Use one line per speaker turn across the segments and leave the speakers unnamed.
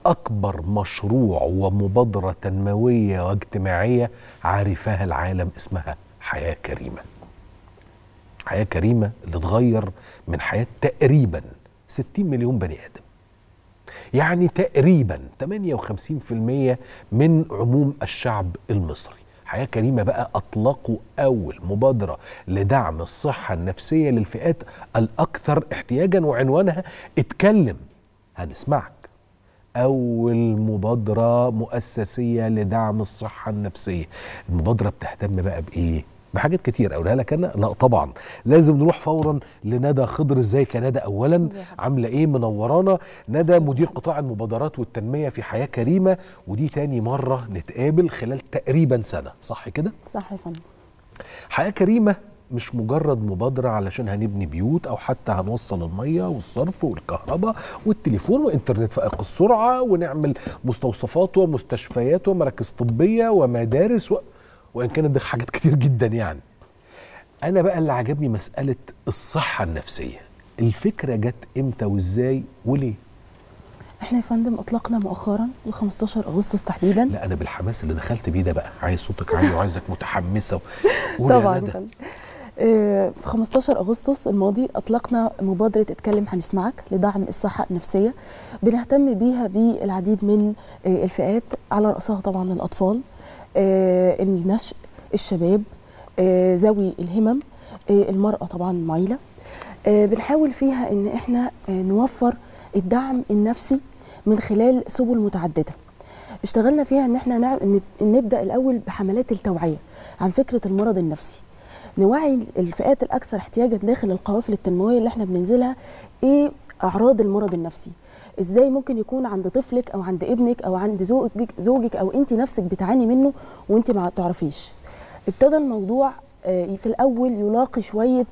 اكبر مشروع ومبادره تنمويه واجتماعيه عرفها العالم اسمها حياه كريمه حياه كريمه اللي تغير من حياه تقريبا 60 مليون بني ادم يعني تقريبا 58% من عموم الشعب المصري حياة كريمة بقى أطلقوا أول مبادرة لدعم الصحة النفسية للفئات الأكثر احتياجا وعنوانها اتكلم هنسمعك أول مبادرة مؤسسية لدعم الصحة النفسية المبادرة بتهتم بقى بإيه؟ بحاجات كتير اقولها لك انا لا طبعا لازم نروح فورا لندى خضر ازيك يا ندى اولا عامله ايه منورانا ندى مدير قطاع المبادرات والتنميه في حياه كريمه ودي تاني مره نتقابل خلال تقريبا سنه صح كده
صح يا فندم
حياه كريمه مش مجرد مبادرة علشان هنبني بيوت أو حتى هنوصل المية والصرف والكهرباء والتليفون وإنترنت فائق السرعة ونعمل مستوصفات ومستشفيات ومراكز طبية ومدارس و... وان كانت دي حاجات كتير جدا يعني انا بقى اللي عجبني مساله الصحه النفسيه الفكره جت امتى وازاي وليه
احنا يا فندم اطلقنا مؤخرا ل 15 اغسطس تحديدا
لا انا بالحماس اللي دخلت بيه ده بقى عايز صوتك عالي وعايزك متحمسه و...
طبعا يا فندم في 15 اغسطس الماضي اطلقنا مبادره اتكلم هنسمعك لدعم الصحه النفسيه بنهتم بيها بالعديد من الفئات على راسها طبعا الاطفال آه النشء الشباب آه ذوي الهمم آه المرأة طبعا معيلة بنحاول فيها ان احنا نوفر الدعم النفسي من خلال سبل متعددة اشتغلنا فيها ان احنا نعم نبدأ الاول بحملات التوعية عن فكرة المرض النفسي نوعي الفئات الاكثر احتياجا داخل القوافل التنموية اللي احنا بننزلها ايه اعراض المرض النفسي ازاي ممكن يكون عند طفلك او عند ابنك او عند زوجك زوجك او انت نفسك بتعاني منه وانت ما تعرفيش ابتدى الموضوع في الاول يلاقي شويه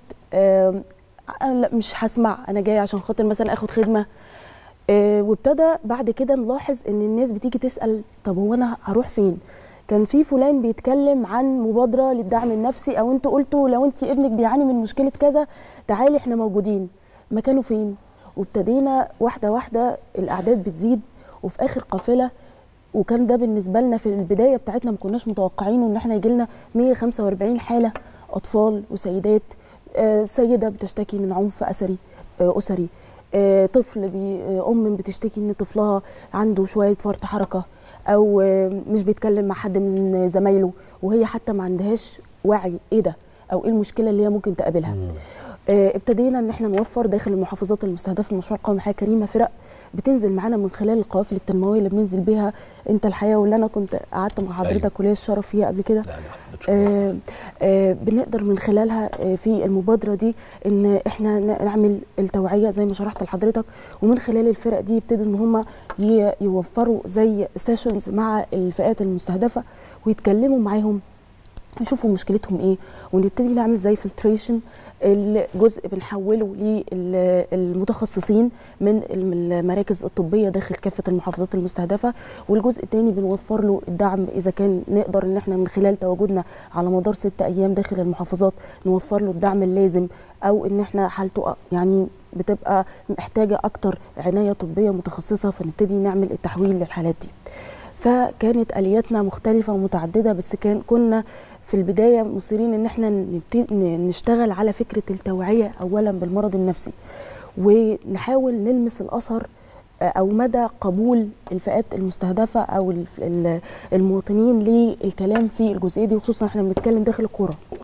لا مش هسمع انا جاي عشان خاطر مثلا اخد خدمه وابتدى بعد كده نلاحظ ان الناس بتيجي تسال طب هو انا هروح فين كان في فلان بيتكلم عن مبادره للدعم النفسي او انتوا قلتوا لو انت ابنك بيعاني من مشكله كذا تعالي احنا موجودين مكانه فين وابتدينا واحده واحده الاعداد بتزيد وفي اخر قافله وكان ده بالنسبه لنا في البدايه بتاعتنا ما كناش متوقعينه ان احنا يجي لنا 145 حاله اطفال وسيدات آه سيده بتشتكي من عنف اسري آه اسري آه طفل بي ام بتشتكي ان طفلها عنده شويه فرط حركه او مش بيتكلم مع حد من زمايله وهي حتى ما عندهاش وعي ايه ده او ايه المشكله اللي هي ممكن تقابلها ابتدينا ان احنا نوفر داخل المحافظات المستهدفه في مشروع قومي حياه كريمه فرق بتنزل معانا من خلال القوافل التنمويه اللي بننزل بيها انت الحياه واللي انا كنت قعدت مع حضرتك أيوة. وليا الشرف فيها قبل كده آه آه بنقدر من خلالها آه في المبادره دي ان احنا نعمل التوعيه زي ما شرحت لحضرتك ومن خلال الفرق دي يبتدوا ان هم يوفروا زي سيشنز مع الفئات المستهدفه ويتكلموا معاهم يشوفوا مشكلتهم ايه ونبتدي نعمل زي فلتريشن الجزء بنحوله للمتخصصين من المراكز الطبيه داخل كافه المحافظات المستهدفه والجزء الثاني بنوفر له الدعم اذا كان نقدر ان احنا من خلال تواجدنا على مدار ست ايام داخل المحافظات نوفر له الدعم اللازم او ان احنا حالته يعني بتبقى محتاجه اكتر عنايه طبيه متخصصه فنبتدي نعمل التحويل للحالات دي فكانت الياتنا مختلفه ومتعدده بس كان كنا في البدايه مصرين ان احنا نشتغل على فكره التوعيه اولا بالمرض النفسي ونحاول نلمس الاثر او مدى قبول الفئات المستهدفه او المواطنين للكلام في الجزئيه دي وخصوصا احنا بنتكلم داخل القرى